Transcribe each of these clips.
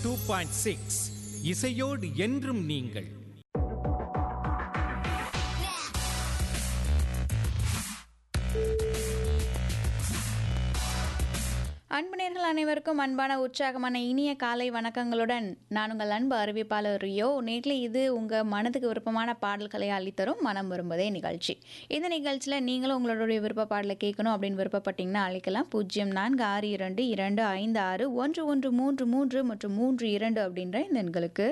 two point six இசையோடு என்றும் நீங்கள் அன்பு நேர்கள் அனைவருக்கும் அன்பான உற்சாகமான இனிய காலை வணக்கங்களுடன் நான் உங்கள் அன்பு அறிவிப்பாளர் ரியோ நேற்று இது உங்கள் மனதுக்கு விருப்பமான பாடல்களை அள்ளித்தரும் மனம் விரும்புதே நிகழ்ச்சி இந்த நிகழ்ச்சியில் நீங்களும் உங்களுடைய விருப்ப பாடலை கேட்கணும் அப்படின்னு விருப்பப்பட்டீங்கன்னா அழைக்கலாம் பூஜ்ஜியம் நான்கு ஆறு இரண்டு இரண்டு ஐந்து ஆறு ஒன்று ஒன்று மூன்று மூன்று மற்றும் மூன்று இரண்டு அப்படின்ற இந்த எண்களுக்கு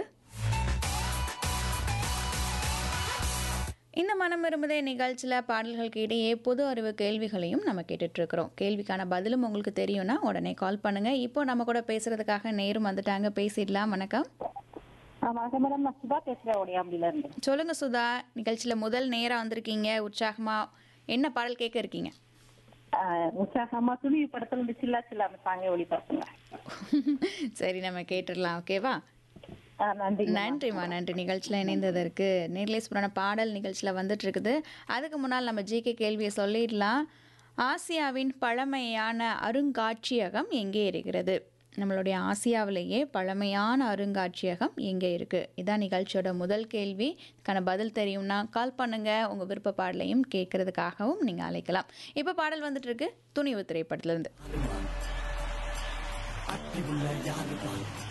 இந்த மனம் விரும்புதே நிகழ்ச்சியில் பாடல்களுக்கு இடையே பொது அறிவு கேள்விகளையும் நம்ம கேட்டுட்டு இருக்கிறோம் கேள்விக்கான பதிலும் உங்களுக்கு தெரியும்னா உடனே கால் பண்ணுங்க இப்போ நம்ம கூட பேசுறதுக்காக நேரும் வந்துட்டாங்க பேசிடலாம் வணக்கம் ஆ, வணக்கம் மேடம் நான் சுதா பேசுறேன் உடையாம்பில இருந்து சொல்லுங்க சுதா நிகழ்ச்சியில் முதல் நேரம் வந்திருக்கீங்க உற்சாகமா என்ன பாடல் கேட்க இருக்கீங்க ஆ, உற்சாகமா துணிவு படத்துல இருந்து சில்லா சில்லா அந்த சாங்கை ஒளிபரப்புங்க சரி நம்ம கேட்டுடலாம் ஓகேவா ஆ, நன்றி நன்றிம்மா நன்றி நிகழ்ச்சியில் இணைந்ததற்கு நேர்லேஸ்புரான பாடல் நிகழ்ச்சியில் வந்துட்டு இருக்குது அதுக்கு முன்னால் நம்ம ஜிகே கேள்வியை சொல்லிடலாம் ஆசியாவின் பழமையான அருங்காட்சியகம் எங்கே இருக்கிறது நம்மளுடைய ஆசியாவிலேயே பழமையான அருங்காட்சியகம் எங்கே இருக்குது இதான் நிகழ்ச்சியோட முதல் கேள்வி இதுக்கான பதில் தெரியும்னா கால் பண்ணுங்க உங்கள் விருப்ப பாடலையும் கேட்கறதுக்காகவும் நீங்கள் அழைக்கலாம் இப்போ பாடல் வந்துட்டு இருக்கு துணிவு திரைப்படத்துலேருந்து அட்டி உள்ள யாருதான்